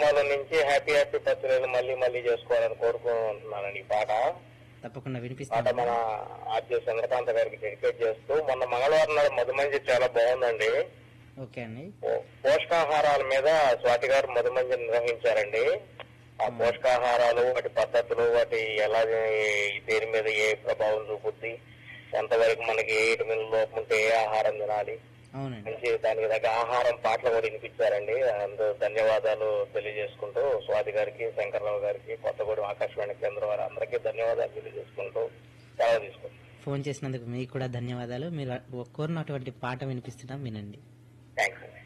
కాలం నుంచి happy happy బర్త్డేలు మళ్ళీ మళ్ళీ చేసుకోవాలని కోరుకుంటున్నానండి ఈ పాట తప్పకుండా పాట వినిపిస్తాను మన ఆర్జే చంద్రకాంత్ గారికి డెడికేట్ చేస్తూ మొన్న మంగళవారం నాడు మధుమంజి చాలా బాగుందండి ఓకే అండి పో- పోషకాహారాల మీద స్వాతి గారు మధుమంజి నిర్వహించారండి ఆ పోషకాహారాలు వాటి పద్ధతులు వాటి ఎలా ఈ దేని మీద ఏ ప్రభావం చూపుద్ది ఎంతవరకు మనకి ఏ విటమిన్ లోపం ఉంటే ఏ ఆహారం తినాలి అవునండి మంచి దానికి తగ్గ ఆహారం పాటలు కూడా వినిపించారండి అందు ధన్యవాదాలు తెలియజేసుకుంటూ స్వాతి గారికి శంకర్రావు గారికి కొత్తగూడెం ఆకాశవాణి కేంద్రం వారి అందరికీ ధన్యవాదాలు తెలియజేసుకుంటూ సెలవు తీసుకుంటాం ఫోన్ చేసినందుకు మీకు కూడా ధన్యవాదాలు మీరు కోరినటువంటి పాట వినిపిస్తున్నాం వినండి థ్యాంక్స్ అండి